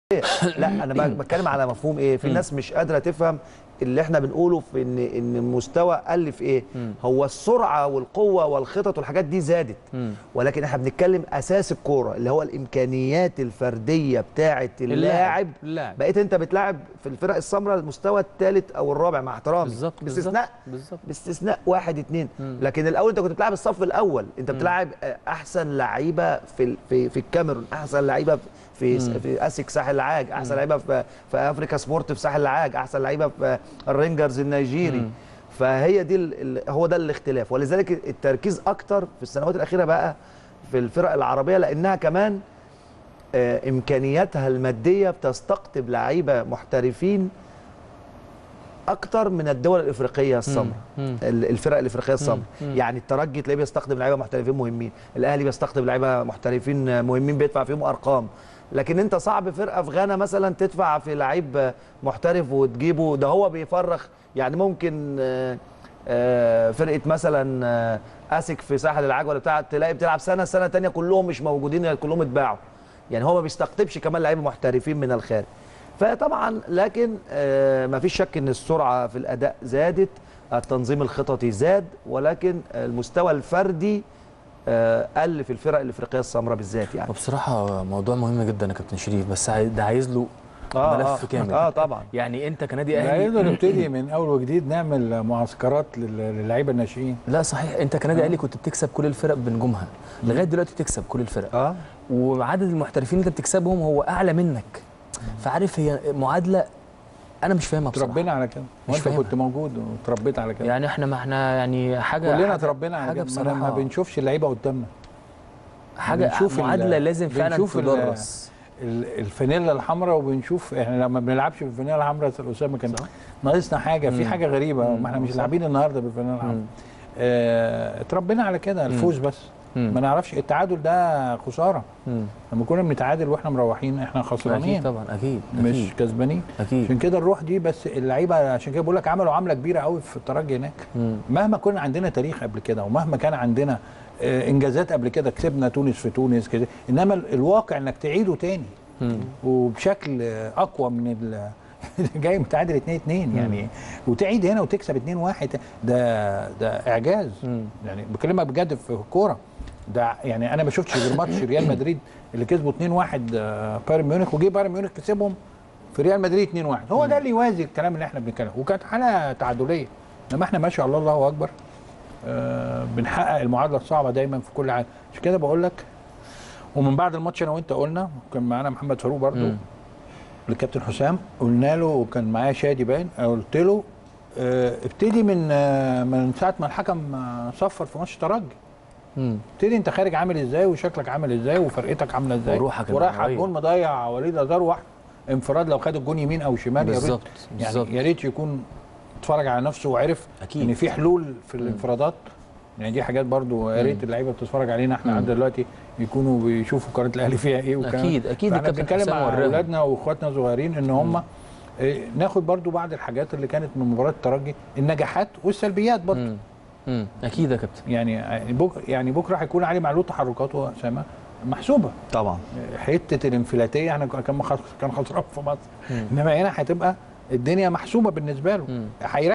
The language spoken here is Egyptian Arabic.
لا انا بقى بتكلم على مفهوم ايه في ناس مش قادره تفهم اللي احنا بنقوله في ان ان المستوى قل في ايه هو السرعه والقوه والخطط والحاجات دي زادت ولكن احنا بنتكلم اساس الكوره اللي هو الامكانيات الفرديه بتاعه اللاعب اللاعب. بقيت انت بتلاعب في الفرق السمراء المستوى الثالث او الرابع مع احترامي بالظبط باستثناء بالظبط باستثناء واحد اتنين لكن الاول انت كنت بتلعب الصف الاول انت بتلعب آه، احسن لعيبه في ال- في في الكاميرون احسن لعيبه في في, في اسك ساحل العاج احسن لعيبه في في افريكا سبورت في ساحل العاج احسن لعيبه في الرينجرز النيجيري فهي دي ال- ال- هو ده الاختلاف ولذلك التركيز اكتر في السنوات الاخيره بقى في الفرق العربيه لانها كمان آه، امكانياتها الماديه بتستقطب لعيبه محترفين اكتر من الدول الافريقيه السمراء مم. ال- الفرق الافريقيه السمراء يعني الترجي تلاقيه بيستخدم لعيبه محترفين مهمين الاهلي بيستخدم لعيبه محترفين مهمين بيدفع فيهم ارقام لكن انت صعب فرقه في غانا مثلا تدفع في لعيب محترف وتجيبه ده هو بيفرخ يعني ممكن آه، آه، فرقه مثلا آه، اسك في ساحل العاج ولا بتاع تلاقي بتلعب سنه سنه تانية كلهم مش موجودين كلهم اتباعوا يعني هو ما بيستقطبش كمان لعيبه محترفين من الخارج فطبعا لكن آه، ما فيش شك ان السرعه في الاداء زادت التنظيم الخططي زاد ولكن المستوى الفردي آه، قل في الفرق الافريقيه السمراء بالذات يعني وبصراحه موضوع مهم جدا يا كابتن شريف بس عاي- ده عايز له آه، ملف آه، كامل اه طبعا يعني انت كنادي عايزين اهلي نبتدي من اول وجديد نعمل معسكرات لل- للعيبه الناشئين لا صحيح انت كنادي اهلي كنت بتكسب كل الفرق بنجومها لغايه دلوقتي بتكسب كل الفرق اه وعدد المحترفين اللي انت بتكسبهم هو اعلى منك فعارف هي معادله انا مش فاهمها بصراحه اتربينا على كده مش وانت فاهمها. كنت موجود وتربيت على كده يعني احنا ما احنا يعني حاجه كلنا حاجة- اتربينا على حاجه كده ما- ما بصراحه بنشوفش اللعيبه قدامنا حاجه بنشوف ال- معادله لازم فعلا بنشوف ال- تدرس ال- الفانيلا الحمراء وبنشوف احنا لما بنلعبش في الفانيلا الحمراء يا اسامه كان ناقصنا حاجه في حاجه غريبه ما احنا مش لاعبين النهارده بالفانيلا الحمراء آه، اتربينا على كده الفوز بس مم. ما نعرفش التعادل ده خساره مم. لما كنا بنتعادل واحنا مروحين احنا اكيد خسرانين طبعا اكيد مش اكيد كسبانين اكيد عشان كده الروح دي بس اللعيبه عشان كده بقول لك عملوا عمله كبيره قوي في الترجي هناك مم. مهما كنا عندنا تاريخ قبل كده ومهما كان عندنا آه، انجازات قبل كده كسبنا تونس في تونس كده انما ال- الواقع انك تعيده تاني مم. وبشكل آه، اقوى من ال جاي متعادل 2 2 يعني وتعيد هنا وتكسب 2 1 ده ده اعجاز مم. يعني بكلمك بجد في الكوره ده يعني انا ما شفتش غير ماتش ريال مدريد اللي كسبوا 2 1 آه، بايرن ميونخ وجي بايرن ميونخ كسبهم في ريال مدريد 2 1 هو ده اللي يوازي الكلام اللي احنا بنتكلم وكانت حاله تعادليه انما احنا ما شاء الله الله اكبر آه بنحقق المعادله الصعبه دايما في كل عام عشان كده بقول لك ومن بعد الماتش انا وانت قلنا وكان معانا محمد فاروق برضو مم. الكابتن حسام قلنا له وكان معايا شادي باين قلت له آه ابتدي من آه من ساعه ما الحكم آه صفر في ماتش ترجي مم. ابتدي انت خارج عامل ازاي وشكلك عامل ازاي وفرقتك عامله ازاي وروحك ورايح على المعنوية. الجون مضيع وليد ازار واحد انفراد لو خد الجون يمين او شمال يا ريت بالظبط يعني بالظبط يا ريت يكون اتفرج على نفسه وعرف أكيد. ان في حلول في الانفرادات يعني دي حاجات برضو يا ريت اللعيبه بتتفرج علينا احنا لحد دلوقتي يكونوا بيشوفوا قناه الاهلي فيها ايه وكان أكيد- أكيد فاحنا الكابتن بنتكلم حسام مع وراهم. اولادنا واخواتنا الصغيرين ان هم إيه، ناخد برضو بعض الحاجات اللي كانت من مباراه الترجي النجاحات والسلبيات برضو مم. مم. اكيد يا كابتن يعني بكره يعني بكره هيكون علي معلول تحركاته يا اسامه محسوبه طبعا حته الانفلاتيه احنا كان كان خسران في مصر انما هنا هتبقى الدنيا محسوبه بالنسبه له مم. هيركز